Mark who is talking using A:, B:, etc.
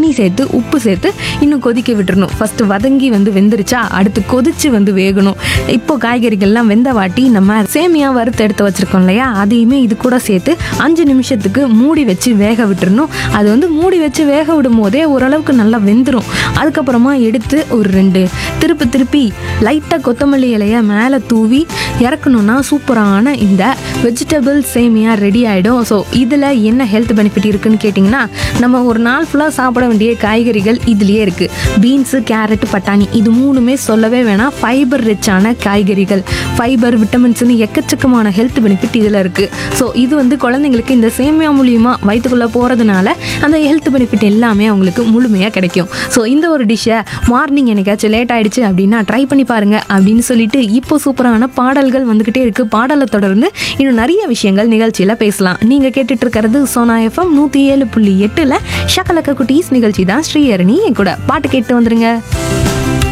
A: தண்ணி சேர்த்து உப்பு சேர்த்து இன்னும் கொதிக்க விட்டுறணும் ஃபர்ஸ்ட் வதங்கி வந்து வெந்துருச்சா அடுத்து கொதிச்சு வந்து வேகணும் இப்போ காய்கறிகள்லாம் வெந்த வாட்டி நம்ம சேமியா வறுத்து எடுத்து வச்சிருக்கோம் இல்லையா அதையுமே இது கூட சேர்த்து அஞ்சு நிமிஷத்துக்கு மூடி வச்சு வேக விட்டுறணும் அது வந்து மூடி வச்சு வேக விடும் போதே ஓரளவுக்கு நல்லா வெந்துடும் அதுக்கப்புறமா எடுத்து ஒரு ரெண்டு திருப்பி திருப்பி லைட்டாக கொத்தமல்லி இலைய மேலே தூவி இறக்கணும்னா சூப்பரான இந்த வெஜிடபிள் சேமியா ரெடி ஆகிடும் ஸோ இதில் என்ன ஹெல்த் பெனிஃபிட் இருக்குன்னு கேட்டிங்கன்னா நம்ம ஒரு நாள் ஃபுல்லாக சாப்பிட வேண்டிய காய்கறிகள் இதுலேயே இருக்குது பீன்ஸு கேரட் பட்டாணி இது மூணுமே சொல்லவே வேணாம் ஃபைபர் ரிச்சான காய்கறிகள் ஃபைபர் விட்டமின்ஸ்னு எக்கச்சக்கமான ஹெல்த் பெனிஃபிட் இதில் இருக்குது ஸோ இது வந்து குழந்தைங்களுக்கு இந்த சேமியா மூலியமாக வயிற்றுக்குள்ளே போகிறதுனால அந்த ஹெல்த் பெனிஃபிட் எல்லாமே அவங்களுக்கு முழுமையாக கிடைக்கும் ஸோ இந்த ஒரு டிஷ்ஷை மார்னிங் என்னைக்காச்சும் லேட் ஆயிடுச்சு அப்படின்னா ட்ரை பண்ணி பாருங்க அப்படின்னு சொல்லிட்டு இப்போ சூப்பரான பாடல்கள் வந்துக்கிட்டே இருக்கு பாடலை தொடர்ந்து இன்னும் நிறைய விஷயங்கள் நிகழ்ச்சியில் பேசலாம் நீங்கள் கேட்டுட்டு இருக்கிறது சோனா எஃப்எம் நூற்றி ஏழு புள்ளி எட்டில் ஷக்கலக்க குட்டீஸ் நிகழ்ச்சி தான் ஸ்ரீஹரணி என் கூட பாட்டு கேட்டு வந்துருங்க